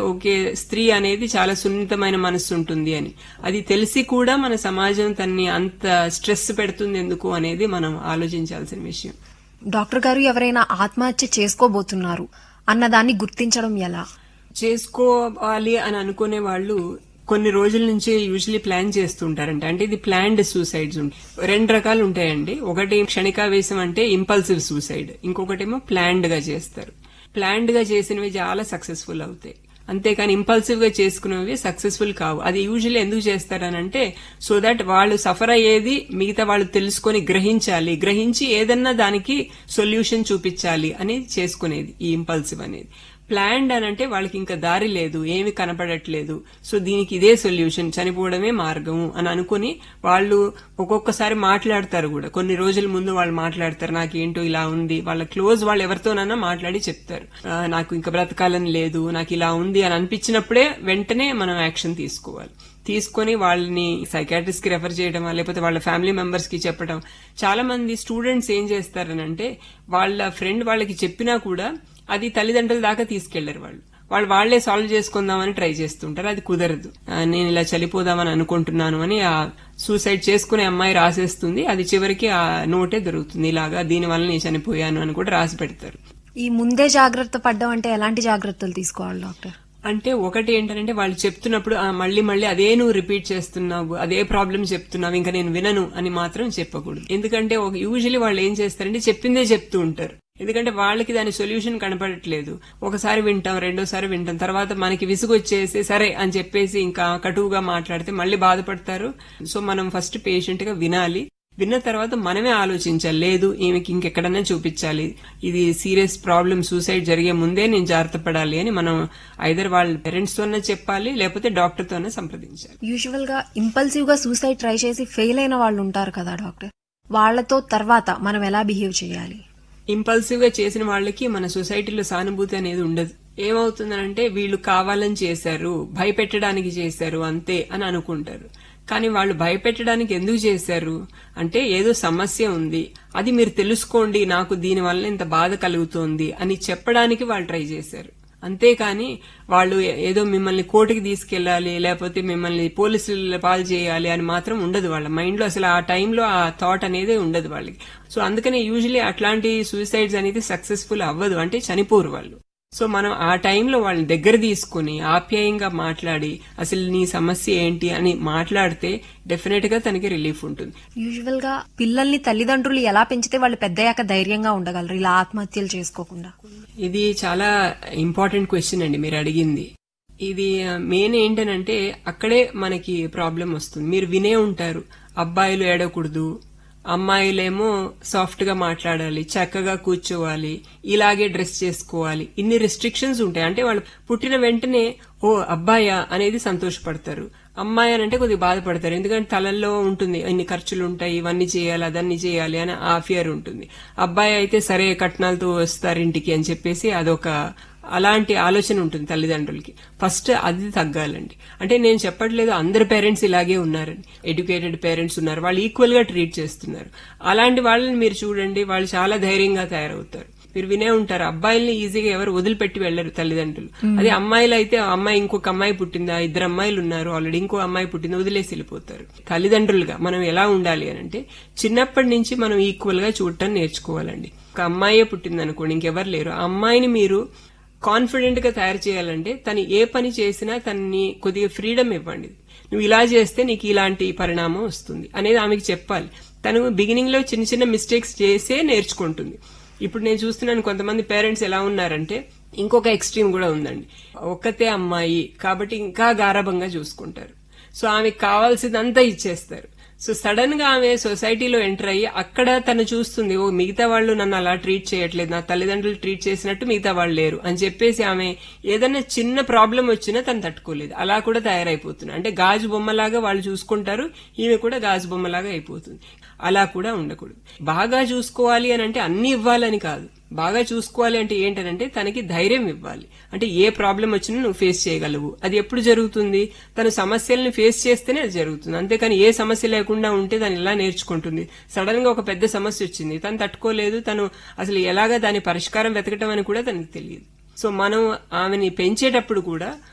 okay స్త్రీ అనేది చాలా సున్నితమైన మనస్సు ఉంటుంది అని అది తెలిసి కూడా మన సమాజం తన్ని అంత స్ట్రెస్ పెడుతుంది ఎందుకు అనేది మనం ఆలోచించాల్సిన విషయం డాక్టర్ గారు ఎవరైనా ఆత్మహత్య చేసుకోబోతున్నారు అన్నదాన్ని గుర్తించడం ఎలా చేసుకోవాలి అని అనుకునే వాళ్ళు కొన్ని రోజుల నుంచి యూజువలీ ప్లాన్ చేస్తుంటారంట అంటే ఇది ప్లాన్డ్ సూసైడ్స్ ఉంటాయి రెండు రకాలు ఉంటాయండి ఒకటి క్షణికావేశం అంటే ఇంపల్సివ్ సూసైడ్ ఇంకొకటేమో ప్లాన్డ్ గా చేస్తారు ప్లాన్డ్ గా చేసినవి చాలా సక్సెస్ఫుల్ అవుతాయి అంతేకాని ఇంపల్సివ్ గా చేసుకునేవి సక్సెస్ఫుల్ కావు అది యూజువల్లీ ఎందుకు చేస్తారనంటే సో దట్ వాళ్ళు సఫర్ అయ్యేది మిగతా వాళ్ళు తెలుసుకొని గ్రహించాలి గ్రహించి ఏదన్నా దానికి సొల్యూషన్ చూపించాలి అనేది చేసుకునేది ఈ ఇంపల్సివ్ అనేది ప్లాన్డ్ అని అంటే వాళ్ళకి ఇంకా దారి లేదు ఏమి కనపడట్లేదు సో దీనికి ఇదే సొల్యూషన్ చనిపోవడమే మార్గము అని అనుకుని వాళ్ళు ఒక్కొక్కసారి మాట్లాడతారు కూడా కొన్ని రోజుల ముందు వాళ్ళు మాట్లాడతారు నాకేంటో ఇలా ఉంది వాళ్ళ క్లోజ్ వాళ్ళు ఎవరితోనైనా మాట్లాడి చెప్తారు "ఆ, నాకు ఇంకా బ్రతకాలని లేదు నాకు ఇలా ఉంది అని అనిపించినప్పుడే వెంటనే మనం యాక్షన్ తీసుకోవాలి తీసుకొని వాళ్ళని సైకాట్రిస్ట్ కి రెఫర్ చేయడం లేకపోతే వాళ్ళ ఫ్యామిలీ మెంబర్స్ కి చెప్పడం చాలా మంది స్టూడెంట్స్ ఏం చేస్తారనంటే వాళ్ళ ఫ్రెండ్ వాళ్ళకి చెప్పినా కూడా అది తల్లిదండ్రుల దాకా తీసుకెళ్లరు వాళ్ళు వాళ్ళు వాళ్లే సాల్వ్ చేసుకుందామని ట్రై చేస్తుంటారు అది కుదరదు ఆ, నేను ఇలా చనిపోదామని అనుకుంటున్నాను అని ఆ సూసైడ్ చేసుకునే అమ్మాయి రాసేస్తుంది అది చివరికి ఆ నోటే దొరుకుతుంది ఇలాగా దీని వల్ల నేను చనిపోయాను అని కూడా రాసి పెడతారు ఈ ముందే జాగ్రత్త పడ్డం అంటే ఎలాంటి జాగ్రత్తలు తీసుకోవాలి డాక్టర్ అంటే ఒకటి ఏంటంటే వాళ్ళు చెప్తున్నప్పుడు "ఆ, మళ్ళీ మళ్ళీ అదే నువ్వు రిపీట్ చేస్తున్నావు అదే ప్రాబ్లం చెప్తున్నావు ఇంకా నేను వినను అని మాత్రం చెప్పకూడదు ఎందుకంటే యూజువలీ వాళ్ళు ఏం చేస్తారంటే చెప్పిందే చెప్తూ ఉంటారు ఎందుకంటే వాళ్ళకి దాని సొల్యూషన్ కనపడట్లేదు ఒకసారి వింటాం రెండోసారి వింటాం తర్వాత మనకి విసుగు వచ్చేసి సరే అని చెప్పేసి ఇంకా కటువుగా మాట్లాడితే మళ్ళీ బాధపడతారు సో మనం ఫస్ట్ పేషెంట్ గా వినాలి విన్న తర్వాత మనమే ఆలోచించాలి లేదు ఈమెకి ఇంకెక్కడన్నా చూపించాలి ఇది సీరియస్ ప్రాబ్లం సూసైడ్ జరిగే ముందే నేను జాగ్రత్త పడాలి అని మనం ఐదర్ వాళ్ళ పేరెంట్స్ తోనే చెప్పాలి లేకపోతే డాక్టర్ తోనే సంప్రదించాలి యూజువల్ గా ఇంపల్సివ్ గా సూసైడ్ ట్రై చేసి ఫెయిల్ అయిన వాళ్ళు ఉంటారు కదా డాక్టర్ వాళ్ళతో తర్వాత మనం ఎలా బిహేవ్ చేయాలి ఇంపల్సివ్ గా చేసిన వాళ్ళకి మన సొసైటీలో సానుభూతి అనేది ఉండదు ఏమవుతుందనంటే వీళ్ళు కావాలని చేశారు భయపెట్టడానికి చేశారు అంతే అని అనుకుంటారు కానీ వాళ్ళు భయపెట్టడానికి ఎందుకు చేశారు అంటే ఏదో సమస్య ఉంది అది మీరు తెలుసుకోండి నాకు దీని వల్ల ఇంత బాధ కలుగుతోంది అని చెప్పడానికి వాళ్ళు ట్రై చేశారు అంతేకాని వాళ్ళు ఏదో మిమ్మల్ని కోర్టుకి తీసుకెళ్లాలి లేకపోతే మిమ్మల్ని పోలీసుల పాలు చేయాలి అని మాత్రం ఉండదు వాళ్ళ మైండ్ లో అసలు ఆ టైంలో ఆ థాట్ అనేది ఉండదు వాళ్ళకి సో అందుకనే యూజువలీ అట్లాంటి సూసైడ్స్ అనేది సక్సెస్ఫుల్ అవ్వదు అంటే చనిపోరు వాళ్ళు సో మనం ఆ టైంలో వాళ్ళని దగ్గర తీసుకుని ఆప్యాయంగా మాట్లాడి అసలు నీ సమస్య ఏంటి అని మాట్లాడితే డెఫినెట్ గా తనకి రిలీఫ్ ఉంటుంది యూజువల్ గా పిల్లల్ని తల్లిదండ్రులు ఎలా పెంచితే వాళ్ళు పెద్దయ్యాక ధైర్యంగా ఉండగలరు ఇలా ఆత్మహత్యలు చేసుకోకుండా ఇది చాలా ఇంపార్టెంట్ క్వశ్చన్ అండి మీరు అడిగింది ఇది మెయిన్ ఏంటనంటే అక్కడే మనకి ప్రాబ్లం వస్తుంది మీరు వినే ఉంటారు అబ్బాయిలు ఏడకూడదు అమ్మాయిలేమో సాఫ్ట్ గా మాట్లాడాలి చక్కగా కూర్చోవాలి ఇలాగే డ్రెస్ చేసుకోవాలి ఇన్ని రెస్ట్రిక్షన్స్ ఉంటాయి అంటే వాళ్ళు పుట్టిన వెంటనే ఓ అబ్బాయా అనేది సంతోషపడతారు అమ్మాయి అని అంటే కొద్దిగా బాధపడతారు ఎందుకంటే తలల్లో ఉంటుంది ఇన్ని ఖర్చులు ఉంటాయి ఇవన్నీ చేయాలి అదన్నీ చేయాలి అని ఆ ఫియర్ ఉంటుంది అబ్బాయి అయితే సరే కట్నాలతో వస్తారు ఇంటికి అని చెప్పేసి అదొక అలాంటి ఆలోచన ఉంటుంది తల్లిదండ్రులకి ఫస్ట్ అది తగ్గాలండి అంటే నేను చెప్పట్లేదు అందరు పేరెంట్స్ ఇలాగే ఉన్నారని ఎడ్యుకేటెడ్ పేరెంట్స్ ఉన్నారు వాళ్ళు ఈక్వల్ గా ట్రీట్ చేస్తున్నారు అలాంటి వాళ్ళని మీరు చూడండి వాళ్ళు చాలా ధైర్యంగా తయారవుతారు మీరు వినే ఉంటారు అబ్బాయిల్ని ఈజీగా ఎవరు వదిలిపెట్టి వెళ్లరు తల్లిదండ్రులు అదే అమ్మాయిలు అయితే ఆ అమ్మాయి ఇంకొక అమ్మాయి పుట్టిందా ఇద్దరు అమ్మాయిలు ఉన్నారు ఆల్రెడీ ఇంకో అమ్మాయి పుట్టింది వదిలేసి వెళ్ళిపోతారు తల్లిదండ్రులుగా మనం ఎలా ఉండాలి అని అంటే చిన్నప్పటి నుంచి మనం ఈక్వల్ గా చూడటం నేర్చుకోవాలండి ఒక అమ్మాయే పుట్టింది అనుకోండి ఇంకెవరు లేరు ఆ అమ్మాయిని మీరు కాన్ఫిడెంట్ గా తయారు చేయాలంటే తను ఏ పని చేసినా తనని కొద్దిగా ఫ్రీడమ్ ఇవ్వండి నువ్వు ఇలా చేస్తే నీకు ఇలాంటి పరిణామం వస్తుంది అనేది ఆమెకి చెప్పాలి తను బిగినింగ్ లో చిన్న చిన్న మిస్టేక్స్ చేసే నేర్చుకుంటుంది ఇప్పుడు నేను చూస్తున్నాను కొంతమంది పేరెంట్స్ ఎలా ఉన్నారంటే ఇంకొక ఎక్స్ట్రీమ్ కూడా ఉందండి ఒక్కతే అమ్మాయి కాబట్టి ఇంకా గారాభంగా చూసుకుంటారు సో ఆమెకు కావాల్సిందంతా ఇచ్చేస్తారు సో సడన్ గా ఆమె సొసైటీలో ఎంటర్ అయ్యి అక్కడ తను చూస్తుంది ఓ మిగతా వాళ్ళు నన్ను అలా ట్రీట్ చేయట్లేదు నా తల్లిదండ్రులు ట్రీట్ చేసినట్టు మిగతా వాళ్ళు లేరు అని చెప్పేసి ఆమె ఏదైనా చిన్న ప్రాబ్లం వచ్చినా తను తట్టుకోలేదు అలా కూడా తయారైపోతుంది అంటే గాజు బొమ్మలాగా వాళ్ళు చూసుకుంటారు ఈమె కూడా గాజు బొమ్మలాగా అయిపోతుంది అలా కూడా ఉండకూడదు బాగా చూసుకోవాలి అని అంటే అన్ని ఇవ్వాలని కాదు బాగా చూసుకోవాలి అంటే ఏంటనంటే తనకి ధైర్యం ఇవ్వాలి అంటే ఏ ప్రాబ్లం వచ్చినా నువ్వు ఫేస్ చేయగలవు అది ఎప్పుడు జరుగుతుంది తను సమస్యల్ని ఫేస్ చేస్తేనే అది జరుగుతుంది అంతేకాని ఏ సమస్య లేకుండా ఉంటే తను ఎలా నేర్చుకుంటుంది సడన్ గా ఒక పెద్ద సమస్య వచ్చింది తను తట్టుకోలేదు తను అసలు ఎలాగా దాని పరిష్కారం వెతకటం అని కూడా తనకి తెలియదు సో మనం ఆమెని పెంచేటప్పుడు కూడా